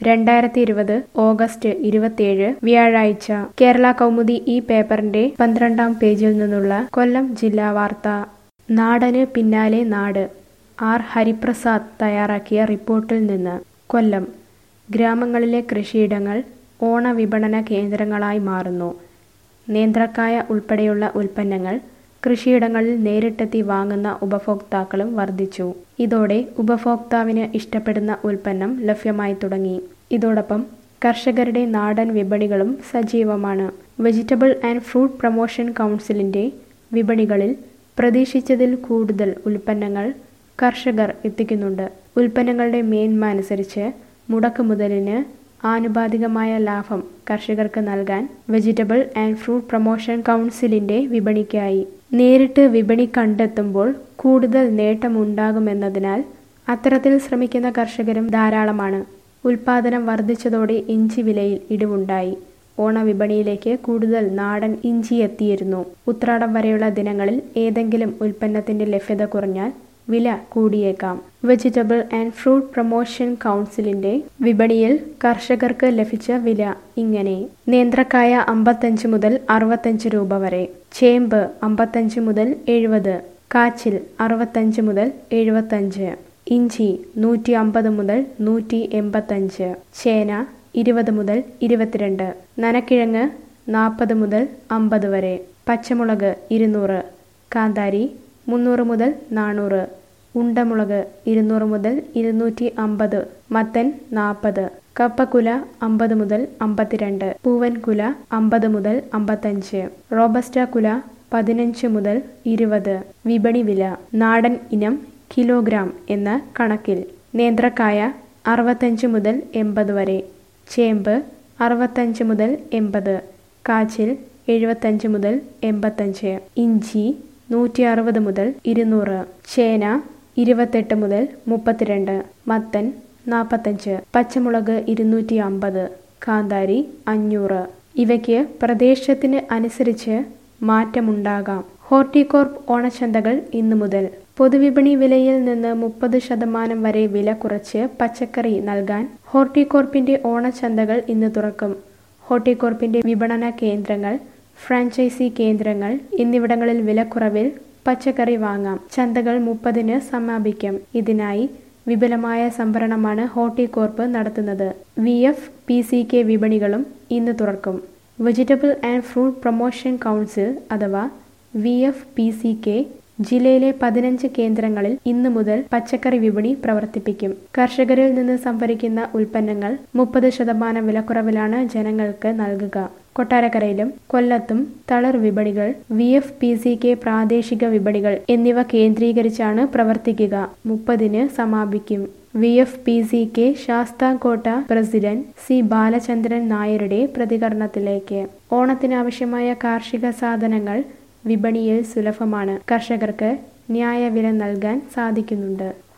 രണ്ടായിരത്തി ഇരുപത് ഓഗസ്റ്റ് ഇരുപത്തിയേഴ് വ്യാഴാഴ്ച കേരള കൗമുദി ഈ പേപ്പറിന്റെ പന്ത്രണ്ടാം പേജിൽ നിന്നുള്ള കൊല്ലം ജില്ലാ വാർത്ത നാടന് പിന്നാലെ നാട് ആർ ഹരിപ്രസാദ് തയ്യാറാക്കിയ റിപ്പോർട്ടിൽ നിന്ന് കൊല്ലം ഗ്രാമങ്ങളിലെ കൃഷിയിടങ്ങൾ ഓണവിപണന കേന്ദ്രങ്ങളായി മാറുന്നു നേന്ത്രക്കായ ഉൾപ്പെടെയുള്ള ഉൽപ്പന്നങ്ങൾ കൃഷിയിടങ്ങളിൽ നേരിട്ടെത്തി വാങ്ങുന്ന ഉപഭോക്താക്കളും വർദ്ധിച്ചു ഇതോടെ ഉപഭോക്താവിന് ഇഷ്ടപ്പെടുന്ന ഉൽപ്പന്നം ലഭ്യമായി തുടങ്ങി ഇതോടൊപ്പം കർഷകരുടെ നാടൻ വിപണികളും സജീവമാണ് വെജിറ്റബിൾ ആൻഡ് ഫ്രൂട്ട് പ്രൊമോഷൻ കൗൺസിലിന്റെ വിപണികളിൽ പ്രതീക്ഷിച്ചതിൽ കൂടുതൽ ഉൽപ്പന്നങ്ങൾ കർഷകർ എത്തിക്കുന്നുണ്ട് ഉൽപ്പന്നങ്ങളുടെ മേന്മ അനുസരിച്ച് മുടക്കുമുതലിന് ആനുപാതികമായ ലാഭം കർഷകർക്ക് നൽകാൻ വെജിറ്റബിൾ ആൻഡ് ഫ്രൂട്ട് പ്രൊമോഷൻ കൗൺസിലിന്റെ വിപണിക്കായി നേരിട്ട് വിപണി കണ്ടെത്തുമ്പോൾ കൂടുതൽ നേട്ടമുണ്ടാകുമെന്നതിനാൽ അത്തരത്തിൽ ശ്രമിക്കുന്ന കർഷകരും ധാരാളമാണ് ഉൽപാദനം വർദ്ധിച്ചതോടെ ഇഞ്ചി വിലയിൽ ഇടിവുണ്ടായി ഓണവിപണിയിലേക്ക് കൂടുതൽ നാടൻ ഇഞ്ചി എത്തിയിരുന്നു ഉത്രാടം വരെയുള്ള ദിനങ്ങളിൽ ഏതെങ്കിലും ഉൽപ്പന്നത്തിന്റെ ലഭ്യത കുറഞ്ഞാൽ വില കൂടിയേക്കാം വെജിറ്റബിൾ ആൻഡ് ഫ്രൂട്ട് പ്രൊമോഷൻ കൗൺസിലിന്റെ വിപണിയിൽ കർഷകർക്ക് ലഭിച്ച വില ഇങ്ങനെ നേന്ത്രക്കായ അമ്പത്തഞ്ച് മുതൽ അറുപത്തഞ്ച് രൂപ വരെ ചേമ്പ് അമ്പത്തഞ്ച് മുതൽ എഴുപത് കാച്ചിൽ അറുപത്തഞ്ച് മുതൽ എഴുപത്തഞ്ച് ഇഞ്ചി നൂറ്റി അമ്പത് മുതൽ നൂറ്റി എൺപത്തഞ്ച് ചേന ഇരുപത് മുതൽ ഇരുപത്തിരണ്ട് നനക്കിഴങ്ങ് നാൽപ്പത് മുതൽ അമ്പത് വരെ പച്ചമുളക് ഇരുന്നൂറ് കാന്താരി മുന്നൂറ് മുതൽ നാനൂറ് ഉണ്ടമുളക് ഇരുന്നൂറ് മുതൽ ഇരുന്നൂറ്റി അമ്പത് മത്തൻ നാൽപ്പത് കപ്പക്കുല അമ്പത് മുതൽ അമ്പത്തിരണ്ട് പൂവൻകുല അമ്പത് മുതൽ അമ്പത്തഞ്ച് റോബസ്റ്റ കുല പതിനഞ്ച് മുതൽ ഇരുപത് വിപണി വില നാടൻ ഇനം കിലോഗ്രാം എന്ന കണക്കിൽ നേന്ത്രക്കായ അറുപത്തഞ്ച് മുതൽ എൺപത് വരെ ചേമ്പ് അറുപത്തഞ്ച് മുതൽ എൺപത് കാച്ചിൽ എഴുപത്തഞ്ച് മുതൽ എൺപത്തഞ്ച് ഇഞ്ചി നൂറ്റി അറുപത് മുതൽ ഇരുന്നൂറ് ചേന ഇരുപത്തെട്ട് മുതൽ മുപ്പത്തിരണ്ട് മത്തൻ നാൽപ്പത്തഞ്ച് പച്ചമുളക് ഇരുന്നൂറ്റി അമ്പത് കാന്താരി അഞ്ഞൂറ് ഇവയ്ക്ക് പ്രദേശത്തിന് അനുസരിച്ച് മാറ്റമുണ്ടാകാം ഹോർട്ടികോർപ്പ് ഓണച്ചന്തകൾ ഇന്നു മുതൽ പൊതുവിപണി വിലയിൽ നിന്ന് മുപ്പത് ശതമാനം വരെ വില കുറച്ച് പച്ചക്കറി നൽകാൻ ഹോർട്ടികോർപ്പിന്റെ ഓണച്ചന്തകൾ ഇന്ന് തുറക്കും ഹോർട്ടികോർപ്പിന്റെ വിപണന കേന്ദ്രങ്ങൾ ഫ്രാഞ്ചൈസി കേന്ദ്രങ്ങൾ എന്നിവിടങ്ങളിൽ വിലക്കുറവിൽ പച്ചക്കറി വാങ്ങാം ചന്തകൾ മുപ്പതിന് സമാപിക്കും ഇതിനായി വിപുലമായ സംഭരണമാണ് ഹോർട്ടികോർപ്പ് നടത്തുന്നത് V F P C K വിപണികളും ഇന്ന് തുറക്കും vegetable and fruit promotion council അഥവാ V F P C K ജില്ലയിലെ പതിനഞ്ച് കേന്ദ്രങ്ങളിൽ ഇന്നു മുതൽ പച്ചക്കറി വിപണി പ്രവർത്തിപ്പിക്കും കർഷകരിൽ നിന്ന് സംഭരിക്കുന്ന ഉൽപ്പന്നങ്ങൾ മുപ്പത് ശതമാനം വിലക്കുറവിലാണ് ജനങ്ങൾക്ക് നൽകുക കൊട്ടാരക്കരയിലും കൊല്ലത്തും തളർ വിപണികൾ V F P C K പ്രാദേശിക വിപണികൾ എന്നിവ കേന്ദ്രീകരിച്ചാണ് പ്രവർത്തിക്കുക മുപ്പതിന് സമാപിക്കും V F P C K Sasthamkotta president C Balachandran നായരുടെ പ്രതികരണത്തിലേക്ക് ഓണത്തിനാവശ്യമായ കാർഷിക സാധനങ്ങൾ വിപണിയിൽ സുലഭമാണ് കർഷകർക്ക് ന്യായവില നൽകാൻ സാധിക്കുന്നുണ്ട്